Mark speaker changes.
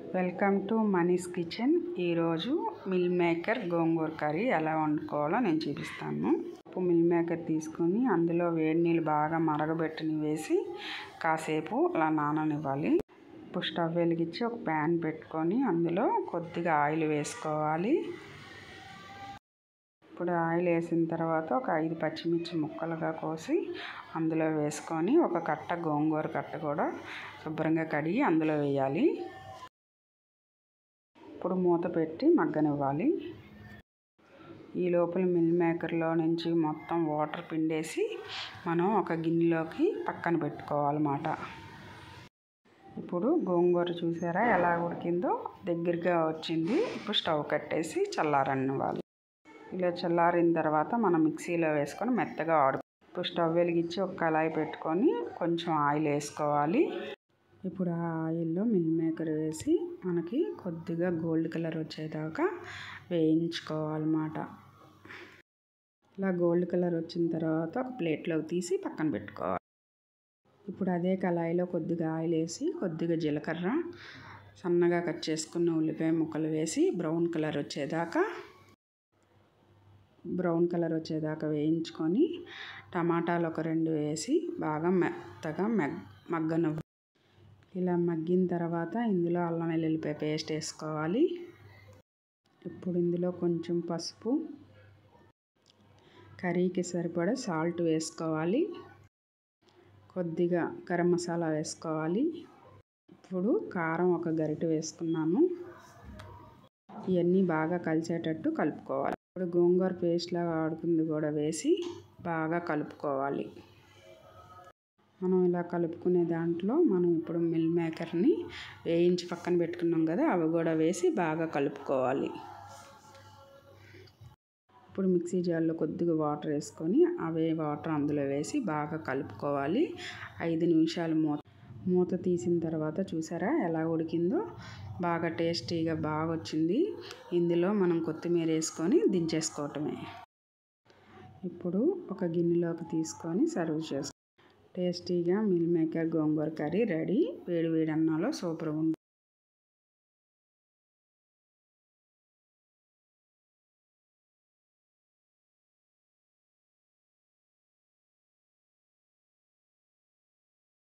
Speaker 1: welcome to Mani's kitchen ఈరోజు meal maker gongura curry ఎలా వండుకోవాలో నేను చూపిస్తాను ఉప్పు మిల్ మేకర్ తీసుకొని అందులో వేడి నీళ్ళు బాగా మరగబెట్టిని వేసి కాసేపు అలా నాననివ్వాలి ఇప్పుడు స్టవ్ వెలిగించి ఒక ప్యాన్ పెట్టుకొని అందులో కొద్దిగా ఆయిల్ వేసుకోవాలి ఇప్పుడు ఆయిల్ వేసిన తర్వాత ఒక ఐదు పచ్చిమిర్చి ముక్కలుగా కోసి అందులో వేసుకొని ఒక కట్ట గోంగూర కట్ట కూడా శుభ్రంగా కడిగి అందులో వేయాలి ఇప్పుడు మూత పెట్టి మగ్గనివ్వాలి ఈ లోపల మిల్ మేకర్లో నుంచి మొత్తం వాటర్ పిండేసి మనం ఒక గిన్నెలోకి పక్కన పెట్టుకోవాలన్నమాట ఇప్పుడు గోంగూర చూసారా ఎలా ఉడికిందో దగ్గరగా వచ్చింది ఇప్పుడు స్టవ్ కట్టేసి చల్లారనివ్వాలి ఇలా చల్లారిన తర్వాత మనం మిక్సీలో వేసుకొని మెత్తగా ఆడు ఇప్పుడు స్టవ్ వెలిగించి ఒక కళాయి పెట్టుకొని కొంచెం ఆయిల్ వేసుకోవాలి ఇప్పుడు ఆ ఆయిల్లో మిల్ మేకర్ వేసి మనకి కొద్దిగా గోల్డ్ కలర్ వచ్చేదాకా వేయించుకోవాలన్నమాట ఇలా గోల్డ్ కలర్ వచ్చిన తర్వాత ఒక ప్లేట్లోకి తీసి పక్కన పెట్టుకోవాలి ఇప్పుడు అదే కళాయిలో కొద్దిగా ఆయిల్ వేసి కొద్దిగా జీలకర్ర సన్నగా కట్ చేసుకున్న ఉల్లిపాయ ముక్కలు వేసి బ్రౌన్ కలర్ వచ్చేదాకా బ్రౌన్ కలర్ వచ్చేదాకా వేయించుకొని టమాటాలు ఒక రెండు వేసి బాగా మెత్తగా మెగ్ మగ్గను ఇలా మగ్గిన తర్వాత ఇందులో అల్లం వెల్లుల్లిపాయ పేస్ట్ వేసుకోవాలి ఇప్పుడు ఇందులో కొంచెం పసుపు కర్రీకి సరిపడా సాల్ట్ వేసుకోవాలి కొద్దిగా గరం మసాలా వేసుకోవాలి ఇప్పుడు కారం ఒక గరిటె వేసుకున్నాను ఇవన్నీ బాగా కలిసేటట్టు కలుపుకోవాలి ఇప్పుడు గోంగూర పేస్ట్ లాగా ఆడుకుంది కూడా వేసి బాగా కలుపుకోవాలి మనం ఇలా కలుపుకునే దాంట్లో మనం ఇప్పుడు మిల్ మేకర్ని వేయించి పక్కన పెట్టుకున్నాం కదా అవి కూడా వేసి బాగా కలుపుకోవాలి ఇప్పుడు మిక్సీ జార్లో కొద్దిగా వాటర్ వేసుకొని అవే వాటర్ అందులో వేసి బాగా కలుపుకోవాలి ఐదు నిమిషాలు మూత మూత తీసిన తర్వాత చూసారా ఎలా ఉడికిందో బాగా టేస్టీగా బాగా వచ్చింది ఇందులో మనం కొత్తిమీర వేసుకొని దించేసుకోవటమే ఇప్పుడు ఒక గిన్నెలోకి తీసుకొని సర్వ్ చేసుకో టేస్టీగా meal maker gongura curry ready వేడి వేడి అన్నంలో సూపర్గా ఉంటుంది